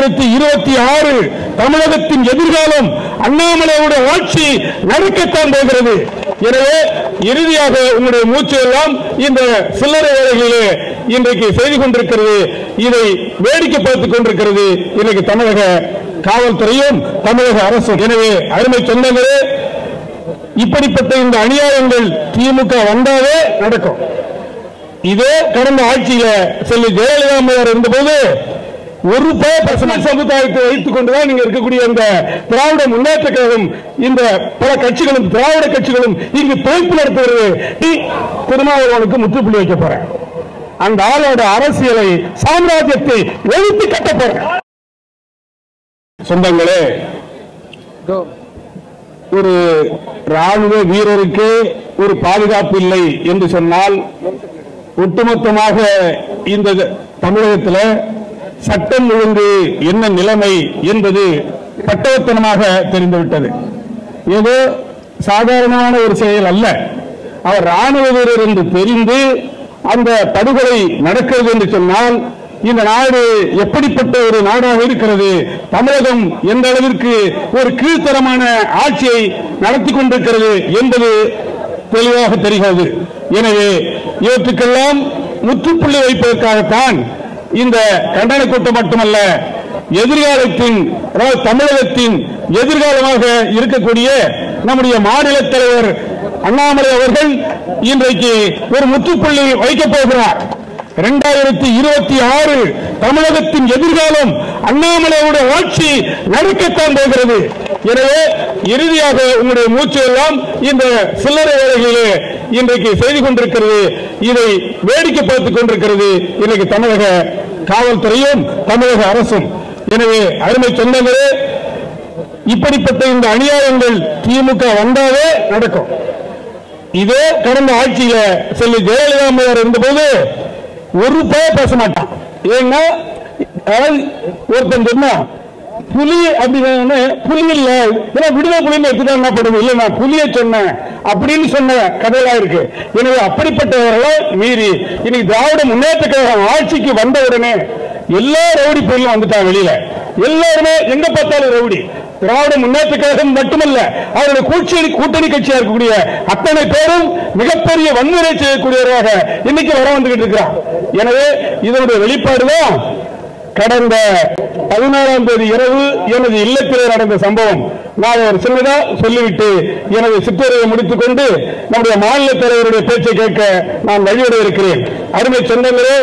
இரண்டாயிரத்தி இருபத்தி ஆறு தமிழகத்தின் எதிர்காலம் அண்ணாமலையோட ஆட்சி நடக்கத்தான் போகிறது எனவே இறுதியாக உங்களுடைய மூச்சு எல்லாம் இந்த சில்லறை வேலைகளிலே இன்றைக்கு செய்து கொண்டிருக்கிறது இதை வேடிக்கை பார்த்துக் கொண்டிருக்கிறது இன்றைக்கு தமிழக காவல்துறையும் தமிழக அரசும் எனவே அருமை சொந்தங்களே இப்படிப்பட்ட இந்த அநியாயங்கள் திமுக வந்தாலே நடக்கும் இதே கடந்த ஆட்சியில செல்வி ஜெயலலிதா அம்மையார் இருந்தபோது ஒரு பர்சன்ட் சமுதாயத்தை வைத்துக் கொண்டுதான் நீங்க இருக்கக்கூடிய இந்த திராவிட முன்னேற்ற கழகம் இந்த பல கட்சிகளும் திராவிட கட்சிகளும் இங்கு தொகுப்பு நடத்துகிறது நீ திருமாவளவனுக்கு முற்றுப்புள்ளி வைக்க போறேன் அந்த ஆளோட அரசியலை சாம்ராஜ்யத்தை ஒழித்து கட்ட போறேன் சொந்தங்களே ஒரு ராணுவ வீரருக்கு ஒரு பாதுகாப்பு இல்லை என்று சொன்னால் ஒட்டுமொத்தமாக இந்த தமிழகத்தில் சட்டம் ஒழுங்கு என்ன நிலைமை என்பது பட்டவத்தனமாக தெரிந்துவிட்டது ஏதோ சாதாரணமான ஒரு செயல் அல்ல அவர் ராணுவ வீரர் என்று தெரிந்து அந்த படுகொலை நடக்கிறது என்று சொன்னால் இந்த நாடு எப்படிப்பட்ட ஒரு நாடாக இருக்கிறது தமிழகம் எந்த அளவிற்கு ஒரு கீழ்த்தரமான ஆட்சியை நடத்தி கொண்டிருக்கிறது என்பது தெளிவாக தெரிகிறது எனவே இவற்றுக்கெல்லாம் முற்றுப்புள்ளி வைப்பதற்காகத்தான் இந்த கண்டன கூட்டம் மட்டுமல்ல எதிர்காலத்தின் அதாவது தமிழகத்தின் எதிர்காலமாக இருக்கக்கூடிய நம்முடைய மாநில தலைவர் அண்ணாமலை அவர்கள் இன்றைக்கு ஒரு முற்றுப்புள்ளி வைக்கப் போகிறார் இரண்டாயிரத்தி இருபத்தி ஆறு தமிழகத்தின் எதிர்காலம் அண்ணாமலையோட ஆட்சி நடக்கத்தான் போகிறது எனவே இறுதியாக உங்களுடைய மூச்சு எல்லாம் இந்த சில்லறை வேலைகளிலே இன்றைக்கு செய்து கொண்டிருக்கிறது இதை வேடிக்கை பார்த்துக் கொண்டிருக்கிறது இன்னைக்கு தமிழக காவல்துறையும் தமிழக அரசும் எனவே அருமை சொந்தங்களே இப்படிப்பட்ட இந்த அநியாயங்கள் திமுக வந்தாலே நடக்கும் இதே கடந்த ஆட்சியில செல்வி ஜெயலலிதா அம்மையார் இருந்தபோது ஒரு பேர் பேச மாட்டான் ஏன்னா அதாவது ஒருத்தன் சொன்னா புலி அப்படின்னு புலி இல்ல ஏன்னா விடுதலை புலின்னு எடுத்துட்டா என்ன பண்ணுது இல்ல நான் புலியை சொன்னேன் அப்படின்னு சொன்ன கதையெல்லாம் இருக்கு எனவே அப்படிப்பட்டவர்களை மீறி இன்னைக்கு திராவிட முன்னேற்ற கழகம் ஆட்சிக்கு வந்த உடனே எல்லா ரவுடி பொருளும் வந்துட்டாங்க வெளியில எல்லாருமே எங்க பார்த்தாலும் ரவுடி திராவிட முன்னேற்ற கழகம் மட்டுமல்ல அவருடைய கூட்டணி கூட்டணி கட்சியா இருக்கக்கூடிய அத்தனை பேரும் மிகப்பெரிய வன்முறை செய்யக்கூடியவராக இன்னைக்கு வர வந்துகிட்டு இருக்கிறார் எனவே இதனுடைய வெளிப்பாடுதான் கடந்த பதினாறாம் தேதி இரவு எனது இல்லத்திலே நடந்த சம்பவம் நான் ஒரு சின்னதா சொல்லிவிட்டு எனது சிற்றுரையை முடித்துக் கொண்டு நம்முடைய மாநில தலைவருடைய பேச்சை கேட்க நான் வழிவிட இருக்கிறேன் அருமை சொந்தங்களே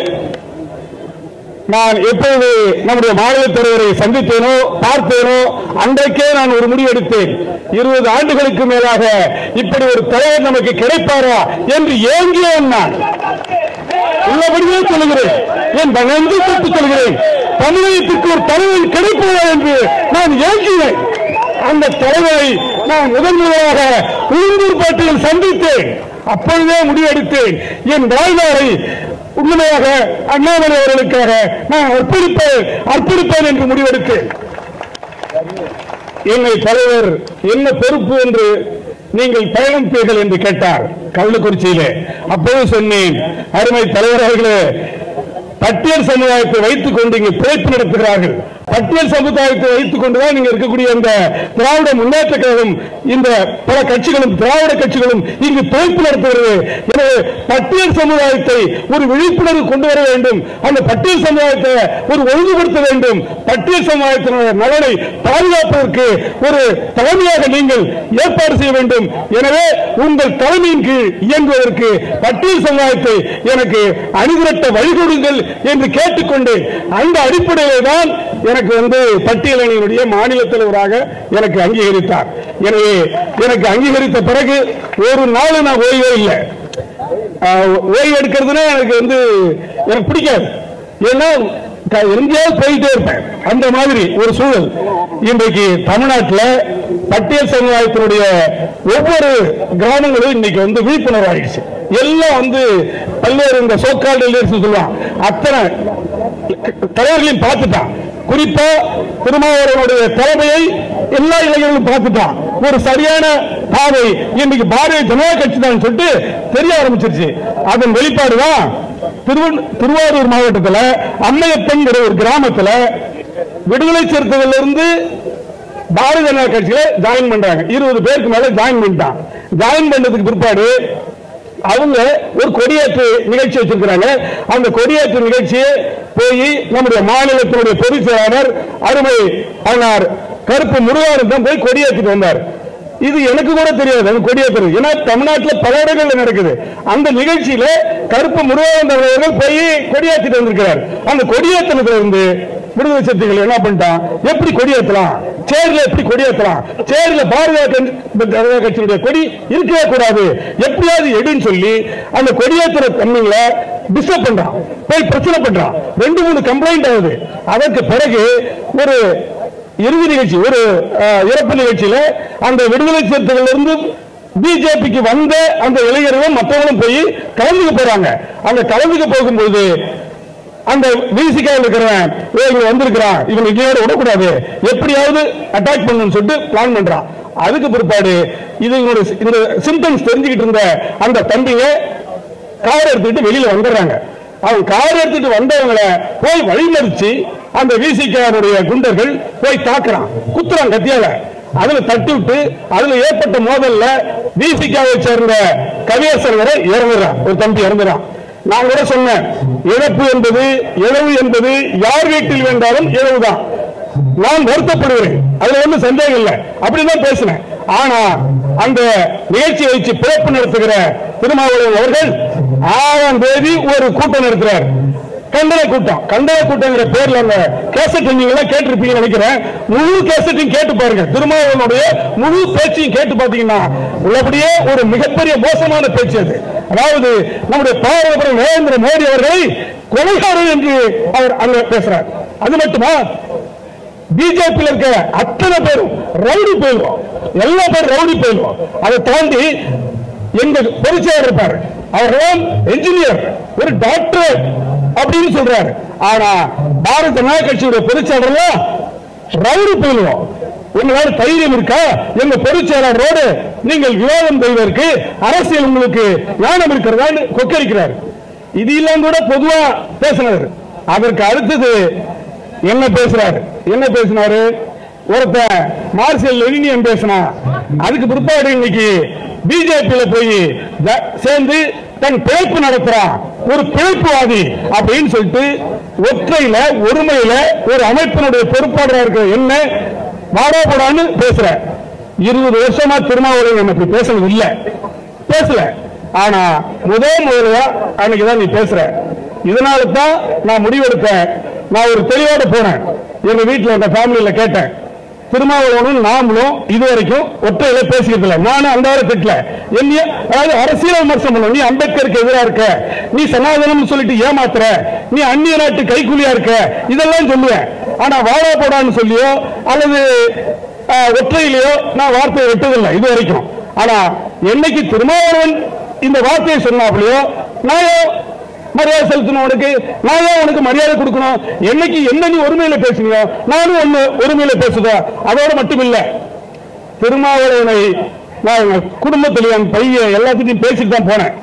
நான் எப்போது நம்முடைய மாநில தலைவரை சந்தித்தேனோ பார்த்தேனோ அன்றைக்கே நான் ஒரு முடிவு எடுத்தேன் இருபது ஆண்டுகளுக்கு மேலாக இப்படி ஒரு தலைவர் நமக்கு கிடைப்பாரா என்று ஏங்கியவன் நான் உள்ளபடியே சொல்லுகிறேன் என் நன்றி தொட்டு சொல்கிறேன் தமிழகத்திற்கு ஒரு தலைவர் கிடைப்பாரா என்று நான் ஏங்கினேன் அந்த தலைவரை நான் முதன் முதலாக உளுந்தூர் பாட்டில் சந்தித்தேன் அப்பொழுதே முடிவெடுத்தேன் என் வாழ்நாளை உண்மையாக அண்ணாமலை அவர்களுக்காக நான் அர்ப்பணிப்பேன் அர்ப்பணிப்பேன் என்று முடிவெடுத்தேன் என்னை தலைவர் என்ன பொறுப்பு என்று நீங்கள் பயணிப்பீர்கள் என்று கேட்டார் கள்ளக்குறிச்சியிலே அப்போது சொன்னேன் அருமை தலைவர் அவர்களே பட்டியல் சமுதாயத்தை வைத்துக் கொண்டு இங்கு பேச்சு நடத்துகிறார்கள் பட்டியல் சமுதாயத்தை வைத்துக் கொண்டுதான் இங்க இருக்கக்கூடிய இந்த திராவிட முன்னேற்ற கழகம் இந்த பல கட்சிகளும் திராவிட கட்சிகளும் இங்கு தொகுப்பு நடத்துகிறது எனவே பட்டியல் சமுதாயத்தை ஒரு விழிப்புணர்வு கொண்டு வர வேண்டும் அந்த பட்டியல் சமுதாயத்தை ஒரு ஒழுங்குபடுத்த வேண்டும் பட்டியல் சமுதாயத்தினுடைய நலனை பாதுகாப்பதற்கு ஒரு தலைமையாக நீங்கள் ஏற்பாடு செய்ய வேண்டும் எனவே உங்கள் தலைமையின் கீழ் இயங்குவதற்கு பட்டியல் சமுதாயத்தை எனக்கு அணிதிரட்ட வழிகொடுங்கள் என்று கேட்டுக்கொண்டு அந்த அடிப்படையிலே தான் எனக்கு வந்து பட்டியல் அணியினுடைய மாநில தலைவராக எனக்கு அங்கீகரித்தார் எனவே எனக்கு அங்கீகரித்த பிறகு ஒரு நாள் நான் ஓய்வே இல்லை ஆஹ் ஓய்வு எடுக்கிறதுனா எனக்கு வந்து எனக்கு பிடிக்காது ஏன்னா க- எங்கேயாவது போயிட்டே இருப்பேன் அந்த மாதிரி ஒரு சூழல் இன்றைக்கு தமிழ்நாட்டில் பட்டியல் சமுதாயத்தினுடைய ஒவ்வொரு கிராமங்களும் இன்னைக்கு வந்து விழிப்புணர்வு ஆயிடுச்சு எல்லாம் வந்து பல்வேறு இந்த சோக்கால் லீடர்ஸ் சொல்லுவான் அத்தனை தலைவர்களையும் பார்த்துட்டான் குறிப்பா திருமாவளவனுடைய தலைமையை எல்லா இளைஞர்களும் பார்த்துட்டான் ஒரு சரியான பாதை இன்னைக்கு பாரதிய ஜனதா கட்சி தான் சொல்லிட்டு தெரிய ஆரம்பிச்சிருச்சு அதன் வெளிப்பாடு தான் திருவன் திருவாரூர் மாவட்டத்தில் அம்மையப்பன்கிற ஒரு கிராமத்தில் விடுதலை சிறுத்தைகள் இருந்து பாரதிய ஜனதா கட்சியில ஜாயின் பண்றாங்க இருபது பேருக்கு மேல ஜாயின் பண்ணிட்டான் ஜாயின் பண்ணதுக்கு பிற்பாடு அவங்க ஒரு கொடியேற்று நிகழ்ச்சி வச்சிருக்கிறாங்க அந்த கொடியேற்று நிகழ்ச்சியை போய் நம்முடைய மாநிலத்தினுடைய பொதுச் செயலாளர் அருமை அண்ணார் கருப்பு முருகானந்தம் போய் கொடியேற்றிட்டு வந்தார் இது எனக்கு கூட தெரியாது அந்த கொடியேற்றுறது ஏன்னா தமிழ்நாட்டில் பல இடங்கள்ல நடக்குது அந்த நிகழ்ச்சியில கருப்பு முருகானந்தம் அவர்கள் போய் கொடியேற்றிட்டு வந்திருக்கிறார் அந்த கொடியேற்றத்துல இருந்து விடுதலை சிறுத்தைகள் என்ன பண்ணிட்டான் எப்படி கொடியேற்றலாம் சேர்ல எப்படி கொடியேற்றலாம் சேர்ல பாரதிய ஜனதா கட்சியினுடைய கொடி இருக்கவே கூடாது எப்படியாவது எடுன்னு சொல்லி அந்த கொடியேற்றுற தன்மையில டிஸ்டர்ப் பண்றான் போய் பிரச்சனை பண்றான் ரெண்டு மூணு கம்ப்ளைண்ட் ஆகுது அதற்கு பிறகு ஒரு இறுதி நிகழ்ச்சி ஒரு அஹ், இறப்பு நிகழ்ச்சியில அந்த விடுதலை சிறுத்தைகள் இருந்து பிஜேபிக்கு வந்த அந்த இளைஞர்களும் மற்றவங்களும் போய் கலந்துக்க போறாங்க அந்த கலந்துக்க போகும்போது அந்த விசிகாவில் இருக்கிறவன் "ஏய், இங்க வந்திருக்கிறான் இவன் இங்கேயோட விடக்கூடாது எப்படியாவது அட்டாக் பண்ணணும்னு சொல்லிட்டு பிளான் பண்றான் அதுக்கு பிற்பாடு இது இவனுடைய இந்த சிம்டம்ஸ் தெரிஞ்சுக்கிட்டு இருந்த அந்த தம்பிங்க கார் எடுத்துக்கிட்டு வெளியில வந்துடுறாங்க அவங்க கார் எடுத்துட்டு வந்தவங்களை போய் வழிமறிச்சு அந்த விசிகாருடைய குண்டர்கள் போய் தாக்குறான் குத்துறான் கத்தியால அதுல தட்டி விட்டு அதுல ஏற்பட்ட மோதல்ல விசிகாவை சேர்ந்த கவியரசர் வரை இறந்துறான் ஒரு தம்பி இறந்துறான் நான் கூட சொன்னேன் இழப்பு என்பது இழவு என்பது யார் வீட்டில் வேண்டாலும் இழவுதான் நான் வருத்தப்படுகிறேன் அதுல ஒண்ணும் சந்தேகம் இல்லை அப்படிதான் பேசினேன் ஆனா அந்த நிகழ்ச்சியை வச்சு பிறப்பு நடத்துகிற திருமாவளவன் அவர்கள் ஆறாம் தேதி ஒரு கூட்டம் நடத்துறார் கண்டன கூட்டம் கண்டன கூட்டங்கிற பேர்ல அந்த கேசட் நீங்க எல்லாம் கேட்டிருப்பீங்கன்னு நினைக்கிறேன் முழு கேசட்டையும் கேட்டு பாருங்க திருமாவளவனுடைய முழு பேச்சையும் கேட்டு பாத்தீங்கன்னா உள்ளபடியே ஒரு மிகப்பெரிய மோசமான பேச்சு அது அதாவது நம்முடைய பாரத பிரதமர் நரேந்திர மோடி அவர்களை கொலைகாரர் என்று அவர் அங்க பேசுறார் அது மட்டுமா பிஜேபி இருக்க அத்தனை பேரும் ரவுடி போயிடுவோம் எல்லா பேரும் ரவுடி போயிடுவோம் அதை தாண்டி எங்க பொதுச்செயலர் இருப்பாரு அவர்கள் என்ஜினியர் ஒரு டாக்டர் அப்படின்னு சொல்றாரு ஆனா பாரத ஜனதா கட்சியுடைய பொதுச்செயலர் ரவுடி போயிடுவோம் உங்களால தைரியம் இருக்கா எங்க பொதுச் செயலாளரோடு நீங்கள் விவாதம் செய்வதற்கு அரசியல் உங்களுக்கு ஞானம் இருக்கிறதான்னு கொக்கரிக்கிறார் இது எல்லாம் கூட பொதுவா பேசினார் அதற்கு அடுத்தது என்ன பேசுறாரு என்ன பேசினாரு ஒருத்தன் மார்ஷல் லெனினியன் பேசினா அதுக்கு பிற்பாடு இன்னைக்கு பிஜேபியில போய் ஜ- சேர்ந்து தன் பிழைப்பு நடத்துறான் ஒரு பிழைப்புவாதி அப்படின்னு சொல்லிட்டு ஒற்றையில ஒருமையில ஒரு அமைப்பினுடைய பொறுப்பாளராக இருக்கிற என்ன வாடாபடான்னு பேசுற இருபது வருஷமா திருமாவளவன் எனக்கு பேசுனது இல்ல பேசல ஆனா முதல் முதலா அன்னைக்கு தான் நீ பேசுற இதனால தான் நான் முடிவெடுத்தேன் நான் ஒரு தெளிவோட போனேன் எங்க வீட்டுல எங்க ஃபேமிலியில கேட்டேன் திருமாவளவனும் நாமளும் இதுவரைக்கும் ஒற்றையில பேசிக்கிறது இல்லை நானும் அந்த ஆளை திட்டல என்னைய அதாவது அரசியல் விமர்சனம் பண்ண நீ அம்பேத்கருக்கு எதிரா இருக்க நீ சனாதனம் சொல்லிட்டு ஏமாத்துற நீ அந்நிய நாட்டு கைக்கூலியா இருக்க இதெல்லாம் சொல்லுவேன் ஆனா வாழா போடான்னு சொல்லியோ அல்லது ஆஹ், ஒற்றையிலையோ நான் வார்த்தையை விட்டதில்லை இது வரைக்கும் ஆனா என்னைக்கு திருமாவளவன் இந்த வார்த்தையை சொன்னாப்லையோ நான் ஏன் மரியாதை செலுத்தணும் உனக்கு நான் ஏன் உனக்கு மரியாதை கொடுக்கணும் என்னைக்கு என்ன நீ ஒருமையில பேசுனியோ நானும் ஒண்ணு ஒருமையில பேசுதா அதோட மட்டும் இல்ல திருமாவளவனை நான் எங்க குடும்பத்தில் என் பையன் எல்லாத்தையும் பேசிட்டு தான் போனேன்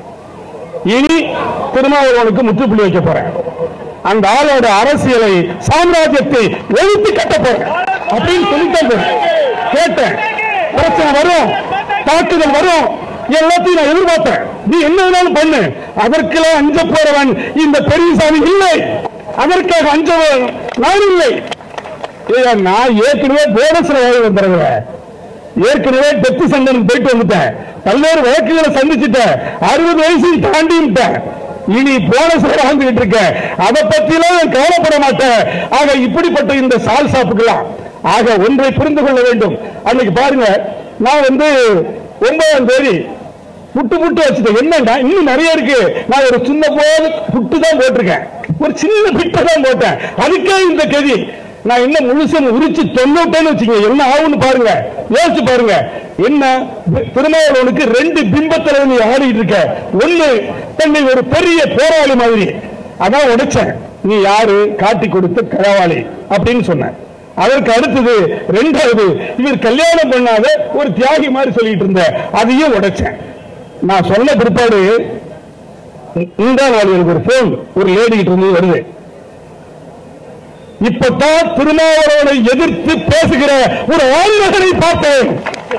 இனி திருமாவளவனுக்கு முற்றுப்புள்ளி வைக்க போறேன் அந்த ஆளோட அரசியலை சாம்ராஜ்யத்தை ஒழித்து கட்ட போறேன் அப்படின்னு சொல்லித்தான் போறேன் கேட்டேன் பிரச்சனை வரும் தாக்குதல் வரும் எல்லாத்தையும் நான் எதிர்பார்த்தேன் நீ என்ன வேணாலும் பண்ணு அதற்கெல்லாம் அஞ்ச போறவன் இந்த பெரியசாமி இல்லை அதற்காக அஞ்சவன் நான் இல்லை ஏய்யா, நான் ஏற்கனவே போனஸ்ல வேலை வந்துடுறேன் ஏற்கனவே டெத்து சண்டனுக்கு போயிட்டு வந்துட்டேன் பல்வேறு வழக்குகளை சந்திச்சுட்டேன் அறுபது வயசையும் தாண்டி விட்டேன் இனி போனஸ் வாழ்ந்துகிட்டு இருக்கேன் அதை பத்திலாம் நான் கவலைப்பட மாட்டேன் ஆக இப்படிப்பட்ட இந்த சால் சாப்புக்கலாம் ஆக ஒன்றை புரிந்து கொள்ள வேண்டும் அன்னைக்கு பாருங்க நான் வந்து ஒன்பதாம் தேதி புட்டு புட்டு வச்சுட்டேன் என்னன்னா இன்னும் நிறைய இருக்கு நான் ஒரு சின்ன போது புட்டு தான் போட்டிருக்கேன் ஒரு சின்ன பிட்டை தான் போட்டேன் அதுக்கே இந்த கதி நான் என்ன முழுசும் உரிச்சு தொண்ணூட்டேன்னு வச்சுக்கோங்க என்ன ஆகும்னு பாருங்க யோசிச்சு பாருங்க என்ன பி- திருமாவளவனுக்கு ரெண்டு பிம்பத்துல நீ ஆடிட்டு இருக்க ஒண்ணு தன்னை ஒரு பெரிய போராளி மாதிரி அதான் உடைச்சேன் நீ யாரு காட்டி கொடுத்த களவாளி அப்படின்னு சொன்னேன் அதற்கு அடுத்தது ரெண்டாவது இவர் கல்யாணம் பண்ணாத ஒரு தியாகி மாதிரி சொல்லிட்டு இருந்த அதையும் உடைச்சேன் நான் சொன்ன பிற்பாடு இந்த நாள் எனக்கு ஒரு போன் ஒரு லேடி கிட்ட இருந்து வருது இப்பதான் திருமாவளவனை எதிர்த்து பேசுகிற ஒரு ஆளுநரை பார்த்தேன்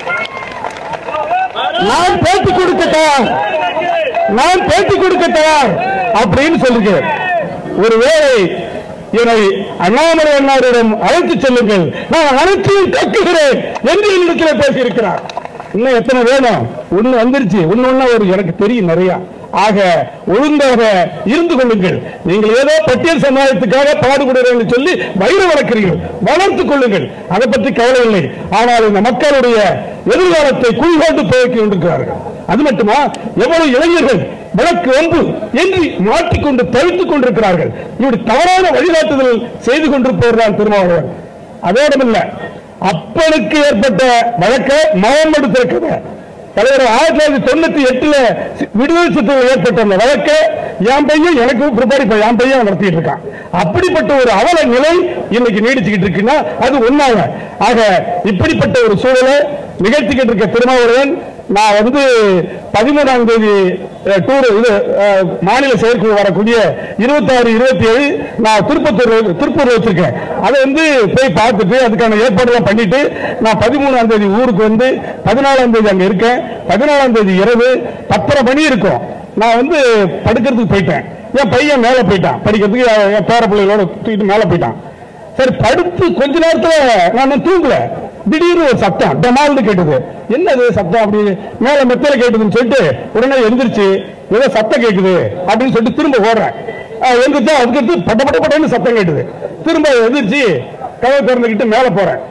நான் பேட்டி கொடுக்கட்டா நான் பேட்டி கொடுக்கட்டா அப்படின்னு சொல்லுகிறேன் ஒருவேளை என்னை அண்ணாமலை அண்ணாரிடம் அழைத்து செல்லுங்கள் நான் அனைத்தையும் கக்குகிறேன் என்று என்னிடத்தில் பேசியிருக்கிறார் இன்னும் எத்தனை வேணும் ஒண்ணு வந்துருச்சு ஒண்ணு ஒண்ணா ஒரு எனக்கு தெரியும் நிறைய ஆக ஒழுங்காக இருந்து கொள்ளுங்கள் நீங்கள் ஏதோ பட்டியல் சமுதாயத்துக்காக பாடுபடுகிறேன் என்று சொல்லி வயிறு வளர்க்கிறீர்கள் வளர்த்துக் கொள்ளுங்கள் அதை பற்றி கவலை இல்லை ஆனால் இந்த மக்களுடைய எதிர்காலத்தை குழிகொண்டு போய்க் கொண்டிருக்கிறார்கள் அது மட்டுமா எவ்வளவு இளைஞர்கள் விளக்கு ஒன்று என்று மாட்டிக்கொண்டு தவித்துக் கொண்டிருக்கிறார்கள் இப்படி தவறான வழிகாட்டுதல் செய்து கொண்டிருப்பவர்தான் திருமாவளவன் அதோடமில்ல அப்பனுக்கு ஏற்பட்ட வழக்க மகன் எடுத்திருக்கிறது தலைவர் ஆயிரத்தி தொள்ளாயிரத்தி தொண்ணூத்தி எட்டுல விடுதலை சிறுத்தைகள் ஏற்பட்ட அந்த வழக்க என் பையன் எனக்கு ப்ரிப்பேர் இப்ப என் பையன் நடத்திட்டு இருக்கான் அப்படிப்பட்ட ஒரு அவல நிலை இன்னைக்கு நீடிச்சுக்கிட்டு இருக்குன்னா அது ஒன்னாக ஆக இப்படிப்பட்ட ஒரு சூழலை நிகழ்த்திக்கிட்டு இருக்க திருமாவளவன் நான் வந்து பதிமூணாம் தேதி அஹ், டூர் இது அஹ், மாநில செயற்குழு வரக்கூடிய இருபத்தாறு இருபத்தி ஏழு நான் திருப்பத்தூர் திருப்பூர் வச்சிருக்கேன் அதை வந்து போய் பார்த்துட்டு அதுக்கான ஏற்பாடுலாம் பண்ணிட்டு நான் பதிமூணாம் தேதி ஊருக்கு வந்து பதினாலாம் தேதி அங்க இருக்கேன் பதினாலாம் தேதி இரவு பத்தரை மணி இருக்கும் நான் வந்து படுக்கிறதுக்கு போயிட்டேன் என் பையன் மேலே போயிட்டான் படிக்கிறதுக்கு என் என் பேர பிள்ளைகளோட தூக்கிட்டு மேலே போயிட்டான் சரி படுத்து கொஞ்ச நேரத்துல நான் இன்னும் தூங்கல திடீர்னு ஒரு சத்தம் டமால்னு கேட்டது என்னது சத்தம் அப்படி மேல மெத்தையில கேட்டதுன்னு சொல்லிட்டு உடனே எந்திரிச்சு ஏதோ சத்தம் கேக்குது அப்படின்னு சொல்லிட்டு திரும்ப ஓடுறேன் ஆஹ் எந்திரிச்சா அதுக்கு பட்ட பட்ட பட்டன்னு சத்தம் கேட்டுது திரும்ப எந்திரிச்சு கதவை திறந்துக்கிட்டு மேல போறேன்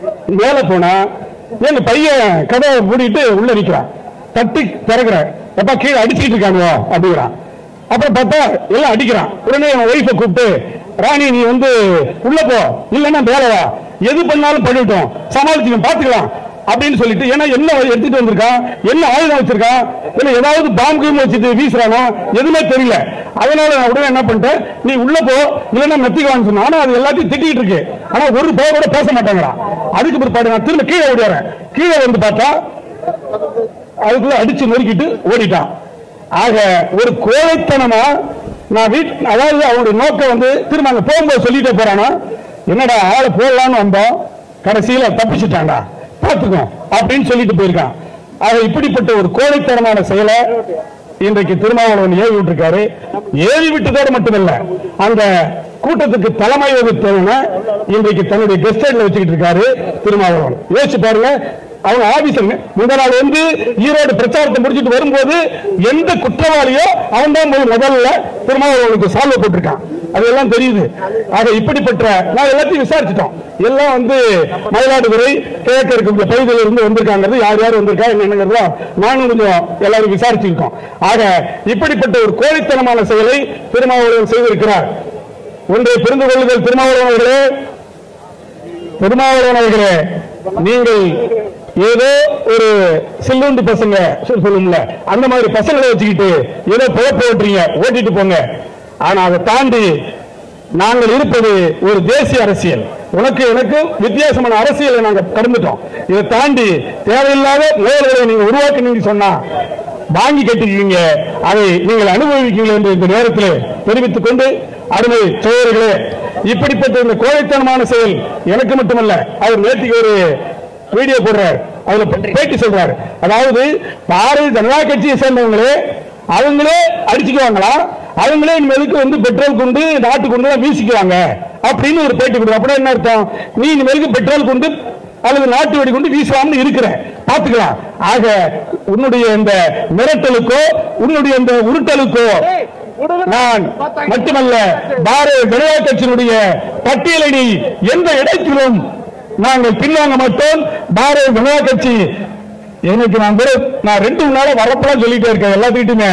மேல போனா எங்க பையன் கதவை மூடிட்டு உள்ள நிக்கிறான் தட்டி திறக்கிறேன் எப்பா கீழே அடிச்சுக்கிட்டு இருக்கானுவோ அப்படிங்கிறான் அப்புறம் பார்த்தா எல்லாம் அடிக்கிறான் உடனே என் ஒய்ஃபை கூப்பிட்டு ராணி நீ வந்து உள்ள போ இல்லைன்னா மேல வா எது பண்ணாலும் பண்ணிட்டோம் சமாளிச்சுக்கணும் பாத்துக்கலாம் அப்படின்னு சொல்லிட்டு ஏன்னா என்ன எடுத்துட்டு வந்திருக்கான் என்ன ஆயுதம் வச்சிருக்கான் இல்ல ஏதாவது பாம்பு கீம்பு வச்சுட்டு வீசுறானா எதுவுமே தெரியல அதனால நான் உடனே என்ன பண்ணிட்டேன் நீ உள்ள போ இல்லைன்னா மெத்திக்கலாம்னு சொன்னா ஆனா அது எல்லாத்தையும் திட்டிட்டு இருக்கு ஆனா ஒரு பேர் கூட பேச மாட்டேங்கிறான் அதுக்கு பிற்பாடு நான் திரும்ப கீழே ஓடிறேன் கீழே வந்து பார்த்தா அதுக்குள்ள அடிச்சு நொறுக்கிட்டு ஓடிட்டான் ஆக ஒரு கோழைத்தனமா நான் வீட் அதாவது அவருடைய நோக்கம் வந்து திரும்ப அங்க போகும்போது சொல்லிட்டே போறானா என்னடா ஆளை போடலான்னு வந்தோம் கடைசியில தப்பிச்சுட்டான்டா பாத்துக்கோ அப்படின்னு சொல்லிட்டு போயிருக்கான் ஆக இப்படிப்பட்ட ஒரு கோழைத்தனமான செயலை இன்றைக்கு திருமாவளவன் ஏவி விட்டிருக்காரு ஏவி விட்டதோடு மட்டுமல்ல அந்த கூட்டத்துக்கு தலைமை வகுத்தவன இன்றைக்கு தன்னுடைய கெஸ்ட் வச்சுக்கிட்டு இருக்காரு திருமாவளவன் யோசிச்சு பாருங்க அவங்க ஆபீசர் முந்த நாள் வந்து ஈரோடு பிரச்சாரத்தை முடிச்சிட்டு வரும்போது எந்த குற்றவாளியோ அவன் தான் போய் முதல்ல திருமாவளவனுக்கு சால்வ் போட்டிருக்கான் அதெல்லாம் தெரியுது ஆக இப்படிப்பட்ட நான் எல்லாத்தையும் விசாரிச்சிட்டோம் எல்லாம் வந்து மயிலாடுதுறை கிழக்கு இருக்கக்கூடிய பகுதியில் இருந்து வந்திருக்காங்கிறது யார் யார் வந்திருக்கா என்னங்கிறதா நானும் கொஞ்சம் எல்லாரும் விசாரிச்சிருக்கோம் ஆக இப்படிப்பட்ட ஒரு கோழித்தனமான செயலை திருமாவளவன் செய்திருக்கிறார் ஒன்றை புரிந்து கொள்ளுதல் திருமாவளவன் அவர்களே திருமாவளவன் அவர்களே நீங்கள் ஏதோ ஒரு சில்லுண்டு பசங்க சொல் சொல்லும்ல அந்த மாதிரி பசங்களை வச்சுக்கிட்டு ஏதோ புழப்பு ஓட்டுறீங்க ஓட்டிட்டு போங்க ஆனா அதை தாண்டி நாங்கள் இருப்பது ஒரு தேசிய அரசியல் உனக்கு எனக்கு வித்தியாசமான அரசியலை நாங்க கடந்துட்டோம் இதை தாண்டி தேவையில்லாத மோதல்களை நீங்க உருவாக்குனீங்க சொன்னா வாங்கி கட்டிருக்கீங்க அதை நீங்கள் அனுபவிக்கீங்க என்று இந்த நேரத்தில் தெரிவித்துக் கொண்டு அருமை சோழர்களே இப்படிப்பட்ட இந்த கோழைத்தனமான செயல் எனக்கு மட்டுமல்ல அவர் நேற்றுக்கு ஒரு வீடியோ போடுறார் அதுல பேட்டி சொல்றாரு அதாவது பாரதிய ஜனதா கட்சியை சேர்ந்தவங்களே அவங்களே அடிச்சுக்குவாங்களா அவங்களே இனிமேலுக்கு வந்து பெட்ரோல் கொண்டு நாட்டு கொண்டு தான் வீசிக்குவாங்க அப்படின்னு ஒரு பேட்டி கொடுக்குற அப்படின்னா என்ன அர்த்தம் நீ இனிமேலுக்கு பெட்ரோல் கொண்டு அல்லது நாட்டு வெடி கொண்டு வீசலாம்னு இருக்கிற பாத்துக்கலாம் ஆக உன்னுடைய இந்த மிரட்டலுக்கோ உன்னுடைய இந்த உருட்டலுக்கோ நான் மட்டுமல்ல பாரதிய ஜனதா கட்சியினுடைய பட்டியலை நீ எந்த இடத்திலும் நாங்கள் பின்வாங்க மாட்டோம் பாரதிய ஜனதா கட்சி எனக்கு நான் கூட நான் ரெண்டு மூணு நாளா வரப்பெல்லாம் சொல்லிட்டே இருக்கேன் எல்லாத்துக்கிட்டுமே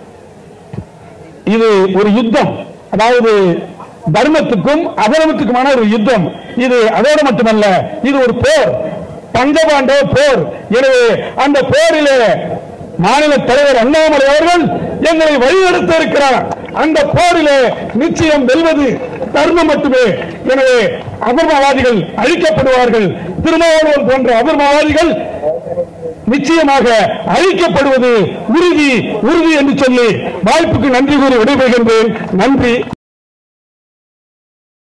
இது ஒரு யுத்தம் அதாவது தர்மத்துக்கும் அதர்மத்துக்குமான ஒரு யுத்தம் இது அதோடு மட்டுமல்ல இது ஒரு போர் பஞ்சபாண்டவ போர் எனவே அந்த போரிலே மாநில தலைவர் அண்ணாமலை அவர்கள் எங்களை வழிநடத்த இருக்கிறார் அந்த போரிலே நிச்சயம் வெல்வது தர்மம் மட்டுமே எனவே அதர்மவாதிகள் அழிக்கப்படுவார்கள் திருமாவளவன் போன்ற அதர்மவாதிகள் நிச்சயமாக அழிக்கப்படுவது உறுதி உறுதி என்று சொல்லி வாய்ப்புக்கு நன்றி கூறி விடைபெறுகின்றேன் நன்றி